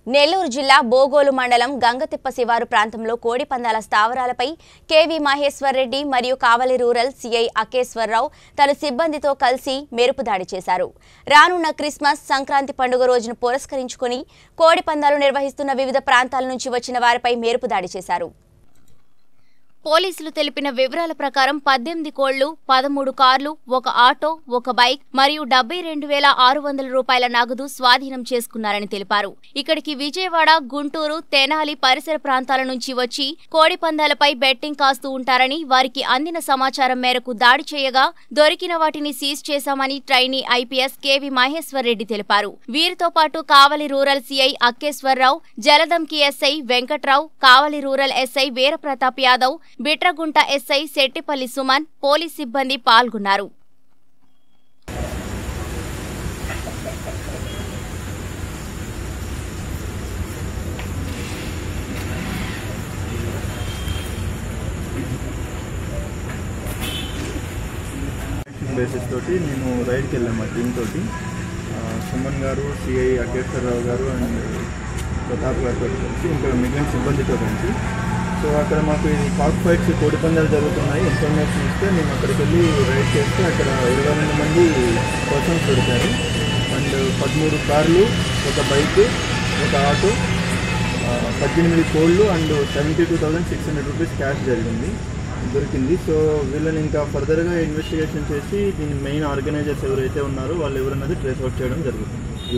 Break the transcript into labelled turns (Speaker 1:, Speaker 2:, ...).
Speaker 1: నెల్లూరు జిల్లా బోగోలు మండలం గంగతిప్ప శివారు ప్రాంతంలో కోడి పందాల స్థావరాలపై కేవీ మహేశ్వర్ రెడ్డి మరియు కావలి రూరల్ సిఐ అకేశ్వరరావు తన సిబ్బందితో కలిసి మెరుపు దాడి చేశారు రానున్న క్రిస్మస్ సంక్రాంతి పండుగ రోజును పురస్కరించుకుని కోడి పందాలు నిర్వహిస్తున్న వివిధ ప్రాంతాల నుంచి వచ్చిన వారిపై మెరుపు దాడి చేశారు పోలీసులు తెలిపిన వివరాల ప్రకారం పద్దెనిమిది కోళ్లు పదమూడు కార్లు ఒక ఆటో ఒక బైక్ మరియు డెబ్బై రెండు వేల ఆరు వందల రూపాయల నగదు స్వాధీనం చేసుకున్నారని తెలిపారు ఇక్కడికి విజయవాడ గుంటూరు తెనాలి పరిసర ప్రాంతాల నుంచి వచ్చి కోడి పందాలపై బెట్టింగ్ కాస్తూ ఉంటారని వారికి అందిన సమాచారం మేరకు దాడి చేయగా దొరికిన వాటిని సీజ్ చేశామని ట్రైనీ ఐపీఎస్ కేవి మహేశ్వర్ రెడ్డి తెలిపారు వీరితో పాటు Kavali rural CI Akkeswararao Jaladanki SI Venkatrao Kavali rural SI Veeraprathap Yadav Bitragunta SI Shettipalli Suman police సిబ్బంది పాల్గొన్నారు
Speaker 2: బేసిస్ తోటి మేము రైడ్కి వెళ్ళాము మా టీమ్ తోటి ఆ, సుమన్ గారు సిఐ అఖిలేశ్వరరావు గారు అండ్ ప్రతాప్ గారితో కలిసి ఇంకా మిగిలిన సిబ్బందితో కలిసి సో అక్కడ మాకు ఇది కాక్ ఫైట్స్ కోడి పందాలు జరుగుతున్నాయి ఇన్ఫర్మేషన్ ఇస్తే మేము అక్కడికి వెళ్ళి రైడ్ చేస్తే అక్కడ ఇరవై రెండు మంది పర్సన్స్ దొరికారు అండ్ పదమూడు కార్లు ఒక బైక్ ఒక ఆటో ఆ, పద్దెనిమిది కోళ్ళు and seventy two thousand six hundred rupees cash జరిగింది దొరికింది సో వీళ్ళని ఇంకా ఫర్దర్గా ఇన్వెస్టిగేషన్ చేసి దీని మెయిన్ ఆర్గనైజర్స్ ఎవరైతే ఉన్నారో వాళ్ళు ఎవరన్నది ట్రేస్ అవుట్ చేయడం జరుగుతుంది